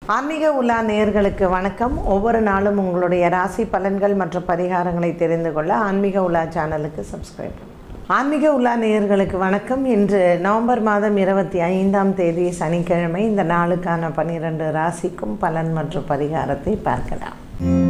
ஆன்மீக உலா நேயர்களுக்கு வணக்கம் ஒவ்வொரு நாளும் உங்களுடைய ராசி பலன்கள் மற்றும் பரிகாரங்களை தெரிந்து கொள்ள ஆன்மீக உலா சேனலுக்கு சப்ஸ்கிரைப் ஆன்மீக உலா நேயர்களுக்கு வணக்கம் இன்று நவம்பர் மாதம் இருபத்தி ஐந்தாம் தேதி சனிக்கிழமை இந்த நாளுக்கான பன்னிரண்டு ராசிக்கும் பலன் மற்றும் பரிகாரத்தை பார்க்கலாம்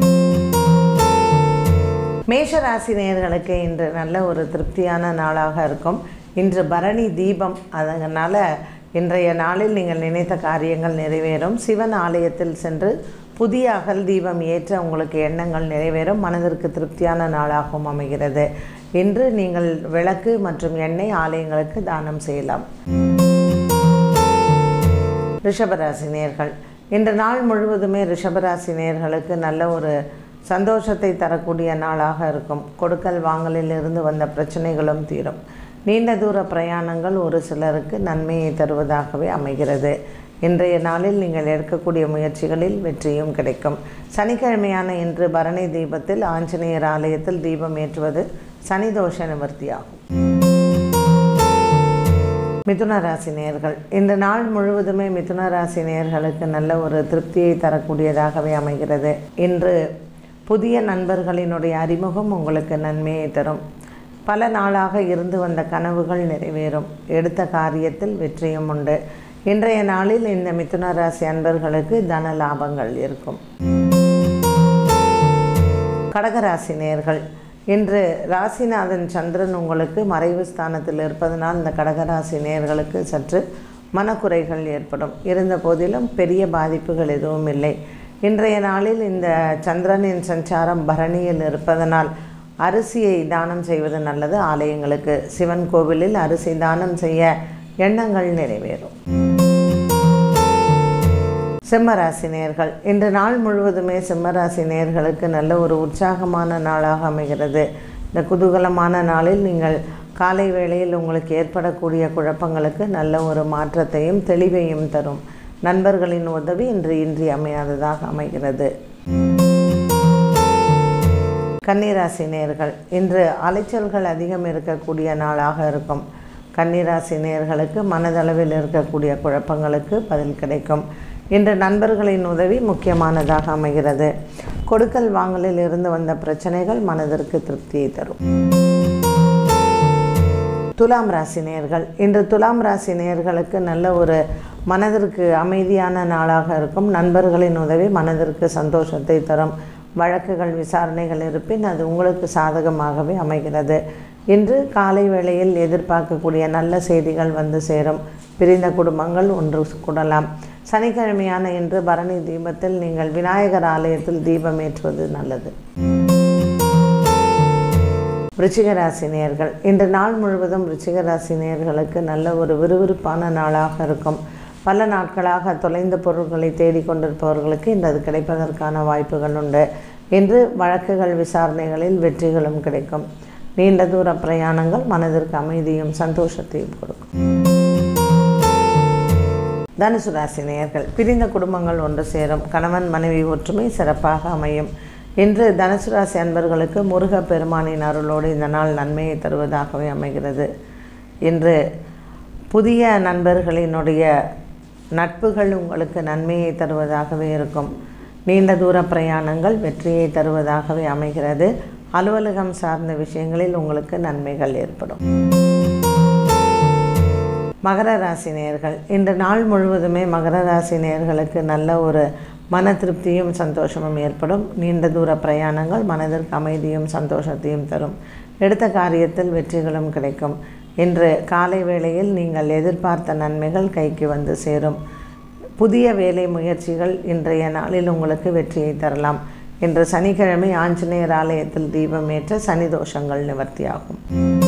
மேஷ ராசி நேயர்களுக்கு இன்று நல்ல ஒரு திருப்தியான நாளாக இருக்கும் இன்று பரணி தீபம் அதனால் இன்றைய நாளில் நீங்கள் நினைத்த காரியங்கள் நிறைவேறும் சிவன் ஆலயத்தில் சென்று புதிய அகல் தீபம் ஏற்ற உங்களுக்கு எண்ணங்கள் நிறைவேறும் மனதிற்கு திருப்தியான நாளாகவும் அமைகிறது இன்று நீங்கள் விளக்கு மற்றும் எண்ணெய் ஆலயங்களுக்கு தானம் செய்யலாம் ரிஷபராசி நேர்கள் இன்று நாள் முழுவதுமே ரிஷபராசி நேர்களுக்கு நல்ல ஒரு சந்தோஷத்தை தரக்கூடிய நாளாக இருக்கும் கொடுக்கல் வாங்கலில் இருந்து வந்த பிரச்சனைகளும் தீரும் நீண்ட தூர பிரயாணங்கள் ஒரு சிலருக்கு நன்மையை தருவதாகவே அமைகிறது இன்றைய நாளில் நீங்கள் எடுக்கக்கூடிய முயற்சிகளில் வெற்றியும் கிடைக்கும் சனிக்கிழமையான இன்று பரணி தீபத்தில் ஆஞ்சநேயர் ஆலயத்தில் தீபம் ஏற்றுவது சனி தோஷ நிவர்த்தியாகும் மிதுன ராசி நேயர்கள் இந்த நாள் முழுவதுமே மிதுன ராசி நேயர்களுக்கு நல்ல ஒரு திருப்தியை தரக்கூடியதாகவே அமைகிறது இன்று புதிய நண்பர்களினுடைய அறிமுகம் உங்களுக்கு நன்மையை தரும் பல நாளாக இருந்து வந்த கனவுகள் நிறைவேறும் எடுத்த காரியத்தில் வெற்றியும் உண்டு இன்றைய நாளில் இந்த மிதுன ராசி அன்பர்களுக்கு தன லாபங்கள் இருக்கும் கடகராசி நேர்கள் இன்று ராசிநாதன் சந்திரன் உங்களுக்கு மறைவு ஸ்தானத்தில் இருப்பதனால் இந்த கடகராசி நேர்களுக்கு சற்று மனக்குறைகள் ஏற்படும் இருந்த போதிலும் பெரிய பாதிப்புகள் எதுவும் இல்லை இன்றைய நாளில் இந்த சந்திரனின் சஞ்சாரம் பரணியில் இருப்பதனால் அரிசியை தானம் செய்வது நல்லது ஆலயங்களுக்கு சிவன் கோவிலில் அரிசி தானம் செய்ய எண்ணங்கள் நிறைவேறும் சிம்மராசி நேர்கள் இன்று நாள் முழுவதுமே சிம்மராசி நேர்களுக்கு நல்ல ஒரு உற்சாகமான நாளாக அமைகிறது இந்த குதூகலமான நாளில் நீங்கள் காலை வேளையில் உங்களுக்கு ஏற்படக்கூடிய குழப்பங்களுக்கு நல்ல ஒரு மாற்றத்தையும் தெளிவையும் தரும் நண்பர்களின் உதவி இன்று இன்றி அமையாததாக அமைகிறது கன்னிராசி நேர்கள் இன்று அலைச்சல்கள் அதிகம் இருக்கக்கூடிய நாளாக இருக்கும் கன்னிராசி நேர்களுக்கு மனதளவில் இருக்கக்கூடிய குழப்பங்களுக்கு பதில் கிடைக்கும் இன்று நண்பர்களின் உதவி முக்கியமானதாக அமைகிறது கொடுக்கல் வாங்கலில் இருந்து வந்த பிரச்சனைகள் மனதிற்கு திருப்தியை தரும் துலாம் ராசி நேர்கள் இன்று துலாம் ராசி நேர்களுக்கு நல்ல ஒரு மனதிற்கு அமைதியான நாளாக இருக்கும் நண்பர்களின் உதவி மனதிற்கு சந்தோஷத்தை தரும் வழக்குகள் விசாரணைகள் இருப்பின் அது உங்களுக்கு சாதகமாகவே அமைகிறது இன்று காலை வேளையில் எதிர்பார்க்கக்கூடிய நல்ல செய்திகள் வந்து சேரும் பிரிந்த குடும்பங்கள் ஒன்று கூடலாம் சனிக்கிழமையான இன்று பரணி தீபத்தில் நீங்கள் விநாயகர் ஆலயத்தில் தீபம் ஏற்றுவது நல்லது ரிச்சிகராசி நேர்கள் இன்று நாள் முழுவதும் ரிச்சிகராசி நேர்களுக்கு நல்ல ஒரு விறுவிறுப்பான நாளாக இருக்கும் பல நாட்களாக தொலைந்த பொருட்களை தேடிக்கொண்டிருப்பவர்களுக்கு இன்று அது கிடைப்பதற்கான வாய்ப்புகள் உண்டு இன்று வழக்குகள் விசாரணைகளில் வெற்றிகளும் கிடைக்கும் நீண்ட தூர பிரயாணங்கள் மனதிற்கு அமைதியும் சந்தோஷத்தையும் கொடுக்கும் தனுசு ராசி நேயர்கள் பிரிந்த குடும்பங்கள் ஒன்று சேரும் கணவன் மனைவி ஒற்றுமை சிறப்பாக அமையும் இன்று தனுசு ராசி அன்பர்களுக்கு முருக பெருமானின் அருளோடு இந்த நாள் நன்மையை தருவதாகவே அமைகிறது இன்று புதிய நண்பர்களினுடைய நட்புகள் உங்களுக்கு நன்மையை தருவதாகவே இருக்கும் நீண்ட தூர பிரயாணங்கள் வெற்றியை தருவதாகவே அமைகிறது அலுவலகம் சார்ந்த விஷயங்களில் உங்களுக்கு நன்மைகள் ஏற்படும் மகர ராசி நேயர்கள் இன்று நாள் முழுவதுமே மகர ராசி நேயர்களுக்கு நல்ல ஒரு மன திருப்தியும் சந்தோஷமும் ஏற்படும் நீண்ட தூர பிரயாணங்கள் மனதிற்கு அமைதியும் சந்தோஷத்தையும் தரும் எடுத்த காரியத்தில் வெற்றிகளும் கிடைக்கும் இன்று காலை வேளையில் நீங்கள் எதிர்பார்த்த நன்மைகள் கைக்கு வந்து சேரும் புதிய வேலை முயற்சிகள் இன்றைய நாளில் உங்களுக்கு வெற்றியை தரலாம் இன்று சனிக்கிழமை ஆஞ்சநேயர் ஆலயத்தில் தீபம் ஏற்ற சனி தோஷங்கள் நிவர்த்தியாகும்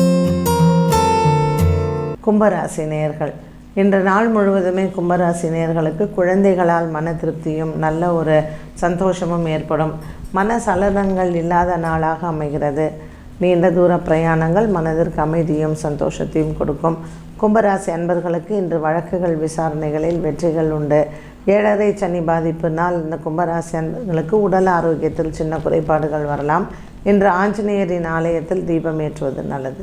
கும்பராசி நேயர்கள் இன்று நாள் முழுவதுமே கும்பராசி நேயர்களுக்கு குழந்தைகளால் மன திருப்தியும் நல்ல ஒரு சந்தோஷமும் ஏற்படும் மன சலனங்கள் இல்லாத நாளாக அமைகிறது நீண்ட தூர பிரயாணங்கள் மனதிற்கு அமைதியும் சந்தோஷத்தையும் கொடுக்கும் கும்பராசி அன்பர்களுக்கு இன்று வழக்குகள் விசாரணைகளில் வெற்றிகள் உண்டு ஏழரை சனி பாதிப்பினால் இந்த கும்பராசி அன்பர்களுக்கு உடல் ஆரோக்கியத்தில் சின்ன குறைபாடுகள் வரலாம் இன்று ஆஞ்சநேயரின் ஆலயத்தில் தீபம் ஏற்றுவது நல்லது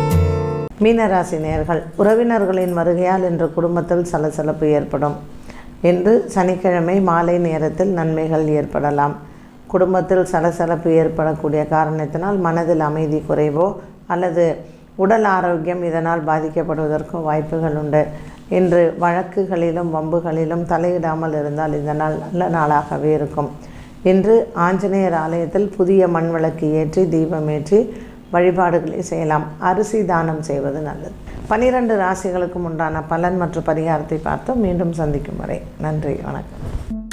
மீனராசி நேர்கள் உறவினர்களின் வருகையால் இன்று குடும்பத்தில் சலசலப்பு ஏற்படும் இன்று சனிக்கிழமை மாலை நேரத்தில் நன்மைகள் ஏற்படலாம் குடும்பத்தில் சலசலப்பு ஏற்படக்கூடிய காரணத்தினால் மனதில் அமைதி குறைவோ அல்லது உடல் ஆரோக்கியம் இதனால் பாதிக்கப்படுவதற்கும் வாய்ப்புகள் உண்டு இன்று வழக்குகளிலும் வம்புகளிலும் தலையிடாமல் இருந்தால் இந்த நாள் நல்ல நாளாகவே இருக்கும் இன்று ஆஞ்சநேயர் ஆலயத்தில் புதிய மண் விளக்கு ஏற்றி தீபம் ஏற்றி வழிபாடுகளை செய்யலாம் அரிசி தானம் செய்வது நல்லது பனிரெண்டு ராசிகளுக்கும் உண்டான பலன் மற்றும் பரிகாரத்தை பார்த்தோம் மீண்டும் சந்திக்கும் வரை நன்றி வணக்கம்